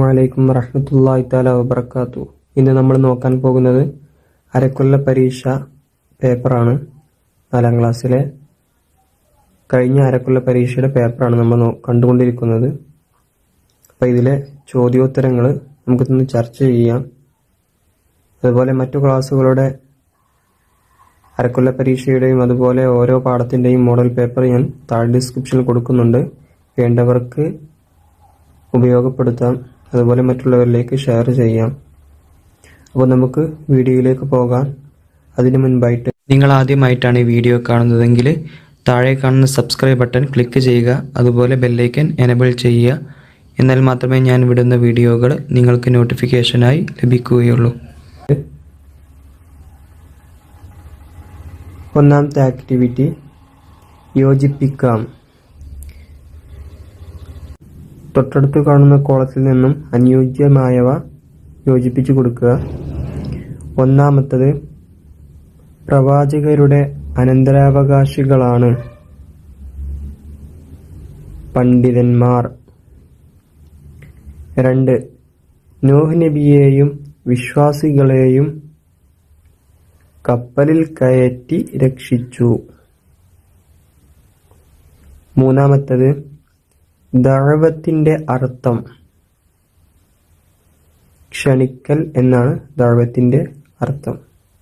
വലൈക്കും വറഹമത്തല്ലാഹി താല വബർക്കാത്തു ഇന്ന് നമ്മൾ നോക്കാൻ പോകുന്നത് അരക്കൊല്ല പരീക്ഷ പേപ്പറാണ് നാലാം ക്ലാസ്സിലെ കഴിഞ്ഞ അരക്കൊല്ല പരീക്ഷയുടെ പേപ്പറാണ് നമ്മൾ നോ- കണ്ടുകൊണ്ടിരിക്കുന്നത് അപ്പോൾ ഇതിലെ ചോദ്യോത്തരങ്ങൾ നമുക്കിന്ന് ചർച്ച ചെയ്യാം അതുപോലെ മറ്റു ക്ലാസ്സുകളുടെ അരക്കൊല്ല പരീക്ഷയുടെയും അതുപോലെ ഓരോ പാഠത്തിൻ്റെയും മോഡൽ പേപ്പർ ഞാൻ താഴെ ഡിസ്ക്രിപ്ഷനിൽ കൊടുക്കുന്നുണ്ട് വേണ്ടവർക്ക് ഉപയോഗപ്പെടുത്താം അതുപോലെ മറ്റുള്ളവരിലേക്ക് ഷെയർ ചെയ്യാം അപ്പോൾ നമുക്ക് വീഡിയോയിലേക്ക് പോകാം അതിനു മുൻപായിട്ട് നിങ്ങൾ ആദ്യമായിട്ടാണ് ഈ വീഡിയോ കാണുന്നതെങ്കിൽ താഴെ കാണുന്ന സബ്സ്ക്രൈബ് ബട്ടൺ ക്ലിക്ക് ചെയ്യുക അതുപോലെ ബെല്ലൈക്കൻ എനബിൾ ചെയ്യുക എന്നാൽ മാത്രമേ ഞാൻ വിടുന്ന വീഡിയോകൾ നിങ്ങൾക്ക് നോട്ടിഫിക്കേഷനായി ലഭിക്കുകയുള്ളൂ ഒന്നാമത്തെ ആക്ടിവിറ്റി യോജിപ്പിക്കാം തൊട്ടടുത്ത് കാണുന്ന കോളത്തിൽ നിന്നും അനുയോജ്യമായവ യോജിപ്പിച്ചു കൊടുക്കുക ഒന്നാമത്തത് പ്രവാചകരുടെ അനന്തരാവകാശികളാണ് പണ്ഡിതന്മാർ രണ്ട് നൂഹ് നബിയെയും വിശ്വാസികളെയും കപ്പലിൽ കയറ്റി രക്ഷിച്ചു മൂന്നാമത്തത് ദഴവത്തിന്റെ അർത്ഥം ക്ഷണിക്കൽ എന്നാണ് ദഴവത്തിന്റെ അർത്ഥം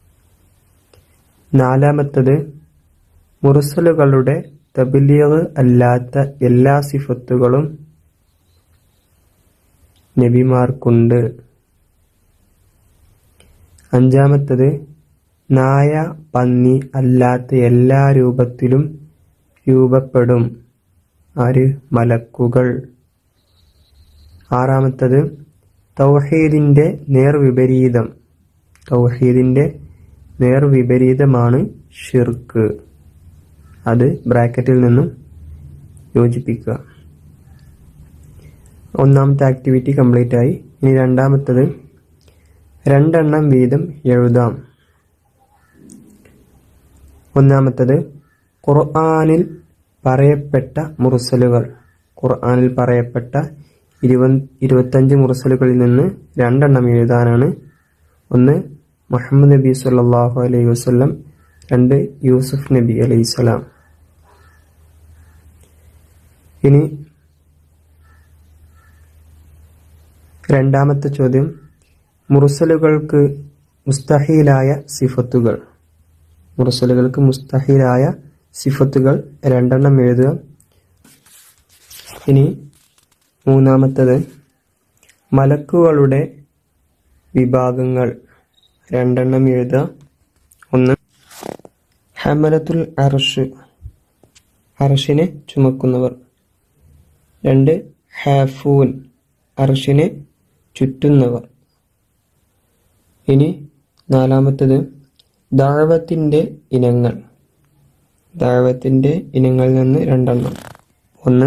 നാലാമത്തത് മുറസലുകളുടെ തബിലിയവ് അല്ലാത്ത എല്ലാ സിഫത്തുകളും നബിമാർക്കുണ്ട് അഞ്ചാമത്തത് നായ പന്നി അല്ലാത്ത എല്ലാ രൂപത്തിലും രൂപപ്പെടും ആര് മലക്കുകൾ ആറാമത്തത് തൗഹീദിന്റെ നേർവിപരീതം തൗഹീദിന്റെ നേർവിപരീതമാണ് ഷിർക്ക് അത് ബ്രാക്കറ്റിൽ നിന്നും യോജിപ്പിക്കുക ഒന്നാമത്തെ ആക്ടിവിറ്റി കംപ്ലീറ്റ് ആയി ഇനി രണ്ടാമത്തത് രണ്ടെണ്ണം വീതം എഴുതാം ഒന്നാമത്തത് ഖുർആനിൽ പറയപ്പെട്ട മുറസലുകൾ ഖുർആനിൽ പറയപ്പെട്ട ഇരുപ ഇരുപത്തഞ്ച് മുറസലുകളിൽ നിന്ന് രണ്ടെണ്ണം എഴുതാനാണ് ഒന്ന് മുഹമ്മദ് നബി സല്ലല്ലാഹു അലൈഹി വസല്ലം രണ്ട് യൂസുഫ് നബി അലൈഹി സ്വലാം ഇനി രണ്ടാമത്തെ ചോദ്യം മുറസലുകൾക്ക് മുസ്തഹീലായ സിഫത്തുകൾ മുറസലുകൾക്ക് മുസ്തഹീലായ സിഫത്തുകൾ രണ്ടെണ്ണം എഴുതുക ഇനി മൂന്നാമത്തത് മലക്കുകളുടെ വിഭാഗങ്ങൾ രണ്ടെണ്ണം എഴുതുക ഒന്ന് ഹമലത്തുൽ അർഷ് അർഷിനെ ചുമക്കുന്നവർ രണ്ട് ഹാഫൂൻ അർഷിനെ ചുറ്റുന്നവർ ഇനി നാലാമത്തത് ദാവത്തിന്റെ ഇനങ്ങൾ ദാവത്തിന്റെ ഇനങ്ങളിൽ നിന്ന് രണ്ടെണ്ണം ഒന്ന്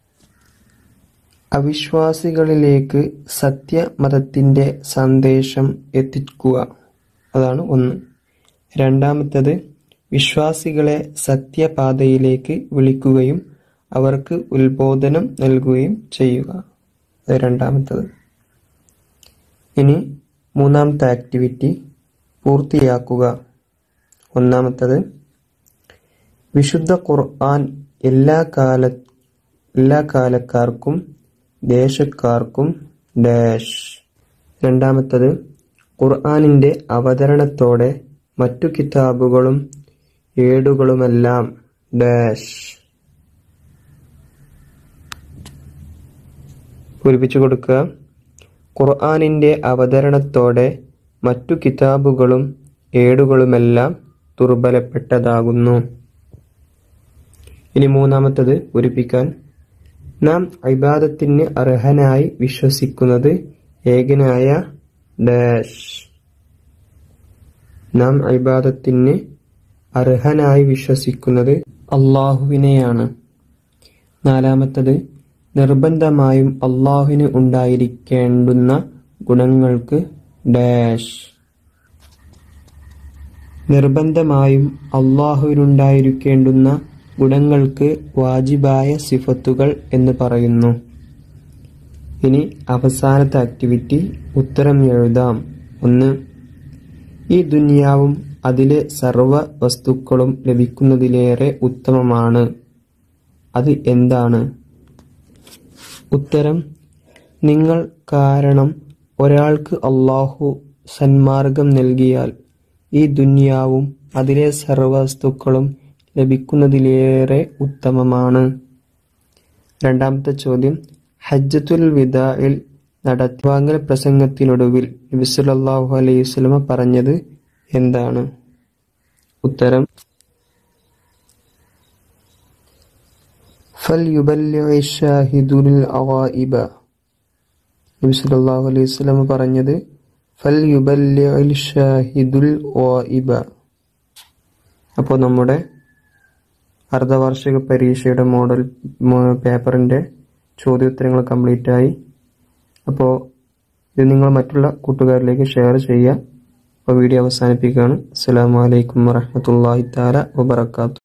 അവിശ്വാസികളിലേക്ക് സത്യമതത്തിന്റെ സന്ദേശം എത്തിക്കുക അതാണ് ഒന്ന് രണ്ടാമത്തത് വിശ്വാസികളെ സത്യപാതയിലേക്ക് വിളിക്കുകയും അവർക്ക് ഉത്ബോധനം നൽകുകയും ചെയ്യുക അത് രണ്ടാമത്തത് ഇനി മൂന്നാമത്തെ ആക്ടിവിറ്റി പൂർത്തിയാക്കുക ഒന്നാമത്തത് വിശുദ്ധ ഖുർആൻ എല്ലാ കാല എല്ലാ കാലക്കാർക്കും ദേശക്കാർക്കും ഡാഷ് രണ്ടാമത്തത് ഖുർആനിന്റെ അവതരണത്തോടെ മറ്റു കിതാബുകളും ഏടുകളുമെല്ലാം ഡാഷ് പൂരിപ്പിച്ചു കൊടുക്കുക ഖുർആനിന്റെ അവതരണത്തോടെ മറ്റു കിതാബുകളും ഏടുകളുമെല്ലാം ദുർബലപ്പെട്ടതാകുന്നു ഇനി മൂന്നാമത്തത് പൂരിപ്പിക്കാൻ നാം ഇബാദത്തിന് അർഹനായി വിശ്വസിക്കുന്നത് ഏകനായ ഡാഷ് നാം ഇബാദത്തിന് അർഹനായി വിശ്വസിക്കുന്നത് അള്ളാഹുവിനെയാണ് നാലാമത്തത് നിർബന്ധമായും അള്ളാഹുവിന് ഉണ്ടായിരിക്കേണ്ടുന്ന ഗുണങ്ങൾക്ക് ഡാഷ് നിർബന്ധമായും അള്ളാഹുവിനുണ്ടായിരിക്കേണ്ടുന്ന ഗുണങ്ങൾക്ക് വാജിബായ സിഫത്തുകൾ എന്ന് പറയുന്നു ഇനി അവസാനത്തെ ആക്ടിവിറ്റി ഉത്തരം എഴുതാം ഒന്ന് ഈ ദുനിയാവും അതിലെ സർവ വസ്തുക്കളും ലഭിക്കുന്നതിലേറെ ഉത്തമമാണ് അത് എന്താണ് ഉത്തരം നിങ്ങൾ കാരണം ഒരാൾക്ക് അള്ളാഹു സന്മാർഗം നൽകിയാൽ ഈ ദുനിയാവും അതിലെ സർവ വസ്തുക്കളും ലഭിക്കുന്നതിലേറെ ഉത്തമമാണ് രണ്ടാമത്തെ ചോദ്യം ഹജ്ജത്തുൽ വിദായിൽ നടത്തുവാങ്ങൽ പ്രസംഗത്തിനൊടുവിൽ നബി സല്ലല്ലാഹു അലൈഹി വസല്ലമ പറഞ്ഞത് എന്താണ് ഉത്തരം ഫൽയുബല്ലിഗ ഷാഹിദുൽ അവായിബ നബി സല്ലല്ലാഹു അലൈഹി വസല്ലമ പറഞ്ഞത് ഫൽയുബല്ലിഗ ഷാഹിദുൽ ഗായിബ അപ്പോൾ നമ്മുടെ അർദ്ധവാർഷിക പരീക്ഷയുടെ മോഡൽ മോ- പേപ്പറിന്റെ ചോദ്യോത്തരങ്ങൾ കംപ്ലീറ്റ് ആയി അപ്പോൾ ഇത് നിങ്ങൾ മറ്റുള്ള കൂട്ടുകാരിലേക്ക് ഷെയർ ചെയ്യുക അപ്പോൾ വീഡിയോ അവസാനിപ്പിക്കുകയാണ് അസ്സലാമു അലൈക്കും വറഹ്മത്തുള്ളാഹി തആല വബറകാതുഹു